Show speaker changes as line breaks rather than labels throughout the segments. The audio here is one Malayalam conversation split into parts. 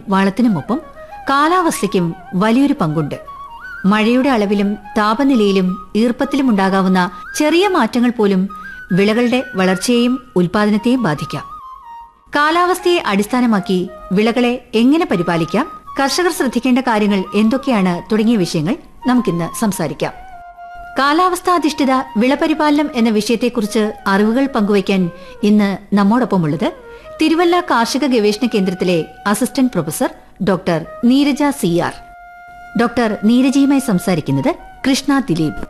വളത്തിനുമൊപ്പം കാലാവസ്ഥയ്ക്കും വലിയൊരു പങ്കുണ്ട് മഴയുടെ അളവിലും താപനിലയിലും ഈർപ്പത്തിലും ഉണ്ടാകാവുന്ന ചെറിയ മാറ്റങ്ങൾ പോലും വിളകളുടെ വളർച്ചയെയും ഉൽപാദനത്തെയും ബാധിക്കാം കാലാവസ്ഥയെ അടിസ്ഥാനമാക്കി വിളകളെ എങ്ങനെ പരിപാലിക്കാം കർഷകർ ശ്രദ്ധിക്കേണ്ട കാര്യങ്ങൾ എന്തൊക്കെയാണ് തുടങ്ങിയ വിഷയങ്ങൾ നമുക്കിന്ന് സംസാരിക്കാം കാലാവസ്ഥാധിഷ്ഠിത വിളപരിപാലനം എന്ന വിഷയത്തെക്കുറിച്ച് അറിവുകൾ പങ്കുവയ്ക്കാൻ ഇന്ന് നമ്മോടൊപ്പമുള്ളത് തിരുവല്ല കാർഷിക ഗവേഷണ കേന്ദ്രത്തിലെ assistant professor doctor Neeraja C R doctor നീരജയുമായി സംസാരിക്കുന്നത് കൃഷ്ണ ദിലീപ്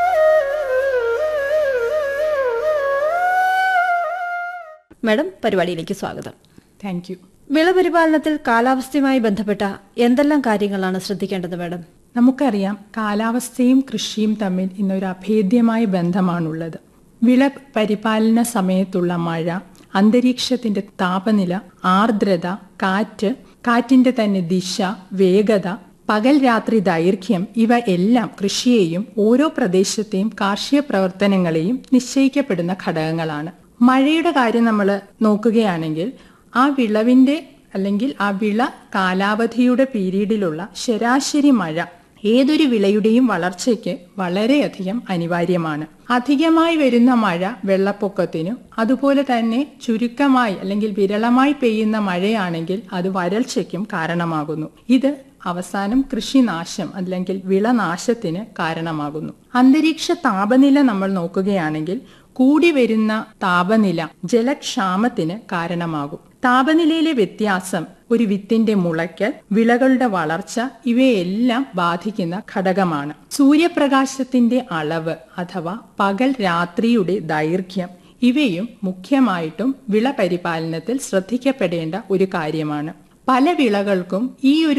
മാഡം പരിപാടിയിലേക്ക് സ്വാഗതം
താങ്ക് യു
വിളപരിപാലനത്തിൽ കാലാവസ്ഥയുമായി ബന്ധപ്പെട്ട എന്തെല്ലാം കാര്യങ്ങളാണ് ശ്രദ്ധിക്കേണ്ടത് മാഡം
നമുക്കറിയാം കാലാവസ്ഥയും കൃഷിയും തമ്മിൽ ഇന്നൊരു അഭേദ്യമായ ബന്ധമാണുള്ളത് വിള പരിപാലന സമയത്തുള്ള മഴ അന്തരീക്ഷത്തിന്റെ താപനില ആർദ്രത കാറ്റ് കാറ്റിന്റെ തന്നെ ദിശ വേഗത പകൽ രാത്രി ദൈർഘ്യം ഇവ എല്ലാം കൃഷിയെയും ഓരോ പ്രദേശത്തെയും കാർഷിക പ്രവർത്തനങ്ങളെയും നിശ്ചയിക്കപ്പെടുന്ന ഘടകങ്ങളാണ് മഴയുടെ കാര്യം നമ്മൾ നോക്കുകയാണെങ്കിൽ ആ വിളവിന്റെ അല്ലെങ്കിൽ ആ വിള കാലാവധിയുടെ പീരീഡിലുള്ള ശരാശരി മഴ ഏതൊരു വിളയുടെയും വളർച്ചയ്ക്ക് വളരെയധികം അനിവാര്യമാണ് അധികമായി വരുന്ന മഴ വെള്ളപ്പൊക്കത്തിനും അതുപോലെ തന്നെ ചുരുക്കമായി അല്ലെങ്കിൽ വിരളമായി പെയ്യുന്ന മഴയാണെങ്കിൽ അത് വരൾച്ചയ്ക്കും കാരണമാകുന്നു ഇത് അവസാനം കൃഷിനാശം അല്ലെങ്കിൽ വിളനാശത്തിന് കാരണമാകുന്നു അന്തരീക്ഷ താപനില നമ്മൾ നോക്കുകയാണെങ്കിൽ കൂടി വരുന്ന താപനില ജലക്ഷാമത്തിന് കാരണമാകും താപനിലയിലെ വ്യത്യാസം ഒരു വിത്തിന്റെ മുളയ്ക്കൽ വിളകളുടെ വളർച്ച ഇവയെല്ലാം ബാധിക്കുന്ന ഘടകമാണ് സൂര്യപ്രകാശത്തിന്റെ അളവ് അഥവാ പകൽ രാത്രിയുടെ ദൈർഘ്യം ഇവയും മുഖ്യമായിട്ടും വിള പരിപാലനത്തിൽ ശ്രദ്ധിക്കപ്പെടേണ്ട ഒരു കാര്യമാണ് പല വിളകൾക്കും ഈ ഒരു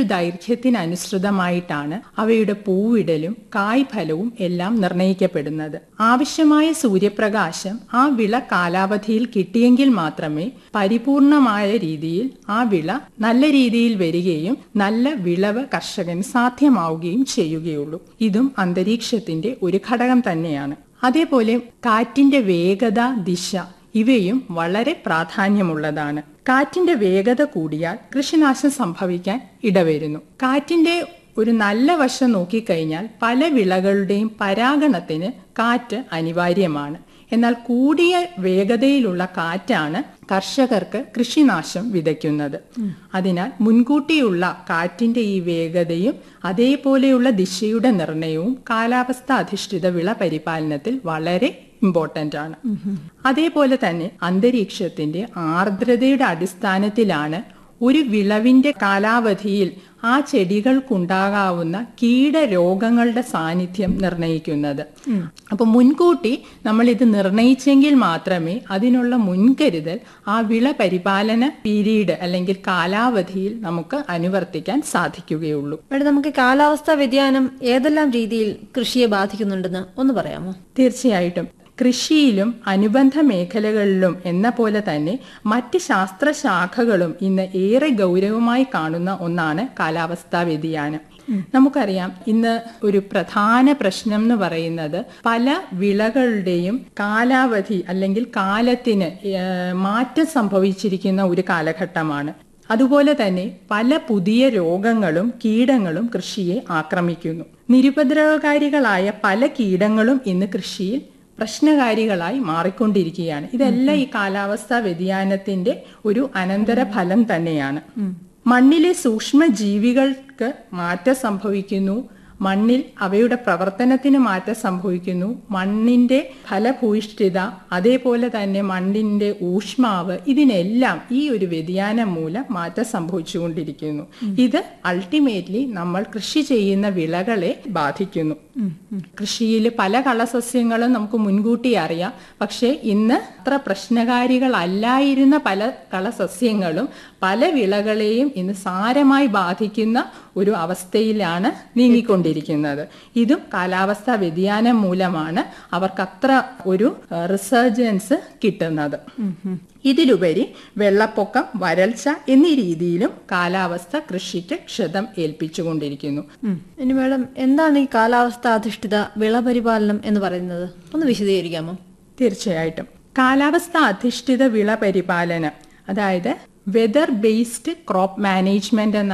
ദൈർഘ്യത്തിനനുസൃതമായിട്ടാണ് അവയുടെ പൂവിടലും കായ്ഫലവും എല്ലാം നിർണയിക്കപ്പെടുന്നത് ആവശ്യമായ സൂര്യപ്രകാശം ആ വിള കാലാവധിയിൽ കിട്ടിയെങ്കിൽ മാത്രമേ പരിപൂർണമായ രീതിയിൽ ആ വിള നല്ല രീതിയിൽ വരികയും നല്ല വിളവ് കർഷകന് സാധ്യമാവുകയും ചെയ്യുകയുള്ളൂ ഇതും അന്തരീക്ഷത്തിന്റെ ഒരു ഘടകം തന്നെയാണ് അതേപോലെ കാറ്റിന്റെ വേഗത ദിശ ഇവയും വളരെ പ്രാധാന്യമുള്ളതാണ് കാറ്റിന്റെ വേഗത കൂടിയാൽ കൃഷിനാശം സംഭവിക്കാൻ ഇടവരുന്നു കാറ്റിന്റെ ഒരു നല്ല വശം നോക്കിക്കഴിഞ്ഞാൽ പല വിളകളുടെയും പരാഗണത്തിന് കാറ്റ് അനിവാര്യമാണ് എന്നാൽ കൂടിയ വേഗതയിലുള്ള കാറ്റാണ് കർഷകർക്ക് കൃഷിനാശം വിതയ്ക്കുന്നത് അതിനാൽ മുൻകൂട്ടിയുള്ള കാറ്റിന്റെ ഈ വേഗതയും അതേപോലെയുള്ള ദിശയുടെ നിർണയവും കാലാവസ്ഥ അധിഷ്ഠിത വിള പരിപാലനത്തിൽ വളരെ ഇമ്പോർട്ടന്റ് ആണ് അതേപോലെ തന്നെ അന്തരീക്ഷത്തിന്റെ ആർദ്രതയുടെ അടിസ്ഥാനത്തിലാണ് ഒരു വിളവിന്റെ കാലാവധിയിൽ ആ ചെടികൾക്കുണ്ടാകാവുന്ന കീടരോഗങ്ങളുടെ സാന്നിധ്യം നിർണയിക്കുന്നത് അപ്പൊ മുൻകൂട്ടി നമ്മൾ ഇത് നിർണയിച്ചെങ്കിൽ മാത്രമേ അതിനുള്ള മുൻകരുതൽ ആ വിള പരിപാലന പീരീഡ് അല്ലെങ്കിൽ കാലാവധിയിൽ നമുക്ക് അനുവർത്തിക്കാൻ സാധിക്കുകയുള്ളൂ
മാഡം നമുക്ക് കാലാവസ്ഥാ വ്യതിയാനം ഏതെല്ലാം രീതിയിൽ കൃഷിയെ ബാധിക്കുന്നുണ്ടെന്ന് ഒന്ന് പറയാമോ
തീർച്ചയായിട്ടും കൃഷിയിലും അനുബന്ധ മേഖലകളിലും എന്ന പോലെ തന്നെ മറ്റ് ശാസ്ത്രശാഖകളും ഇന്ന് ഏറെ ഗൗരവമായി കാണുന്ന ഒന്നാണ് കാലാവസ്ഥാ വ്യതിയാനം നമുക്കറിയാം ഇന്ന് ഒരു പ്രധാന പ്രശ്നം എന്ന് പറയുന്നത് പല വിളകളുടെയും കാലാവധി അല്ലെങ്കിൽ കാലത്തിന് ഏഹ്, മാറ്റം സംഭവിച്ചിരിക്കുന്ന ഒരു കാലഘട്ടമാണ് അതുപോലെ തന്നെ പല പുതിയ രോഗങ്ങളും കീടങ്ങളും കൃഷിയെ ആക്രമിക്കുന്നു നിരുപദ്രവകാരികളായ പല കീടങ്ങളും ഇന്ന് കൃഷിയിൽ പ്രശ്നകാരികളായി മാറിക്കൊണ്ടിരിക്കുകയാണ് ഇതെല്ലാം ഈ കാലാവസ്ഥാ വ്യതിയാനത്തിന്റെ ഒരു അനന്തര ഫലം തന്നെയാണ് മണ്ണിലെ സൂക്ഷ്മ ജീവികൾക്ക് മാറ്റം സംഭവിക്കുന്നു മണ്ണിൽ അവയുടെ പ്രവർത്തനത്തിന് മാറ്റം സംഭവിക്കുന്നു മണ്ണിന്റെ ഫലഭൂയിഷ്ഠിത അതേപോലെ തന്നെ മണ്ണിന്റെ ഊഷ്മാവ് ഇതിനെല്ലാം ഈ ഒരു വ്യതിയാനം മൂലം മാറ്റം സംഭവിച്ചുകൊണ്ടിരിക്കുന്നു ഇത് അൾട്ടിമേറ്റ്ലി നമ്മൾ കൃഷി ചെയ്യുന്ന വിളകളെ ബാധിക്കുന്നു കൃഷിയിൽ പല കളസസ്യങ്ങളും നമുക്ക് മുൻകൂട്ടി അറിയാം പക്ഷേ ഇന്ന് അത്ര പ്രശ്നകാരികളല്ലായിരുന്ന പല കളസസ്യങ്ങളും പല വിളകളെയും ഇന്ന് സാരമായി ബാധിക്കുന്ന ഒരു അവസ്ഥയിലാണ് നീങ്ങിക്കൊണ്ടിരിക്കുന്നത് ഇതും കാലാവസ്ഥാ വ്യതിയാനം മൂലമാണ് അവർക്ക് അത്ര ഒരു റിസർജൻസ് കിട്ടുന്നത് ഇതിലുപരി വെള്ളപ്പൊക്കം വരൾച്ച എന്നീ രീതിയിലും കാലാവസ്ഥ കൃഷിക്ക് ക്ഷതം ഏൽപ്പിച്ചുകൊണ്ടിരിക്കുന്നു
ഇനി മാഡം എന്താണ് ഈ കാലാവസ്ഥാ അധിഷ്ഠിത വിളപരിപാലനം എന്ന് പറയുന്നത് ഒന്ന് വിശദീകരിക്കാമോ
തീർച്ചയായിട്ടും കാലാവസ്ഥ അധിഷ്ഠിത വിള പരിപാലനം അതായത് വെതർ ബേസ്ഡ് ക്രോപ്പ് മാനേജ്മെന്റ് എന്ന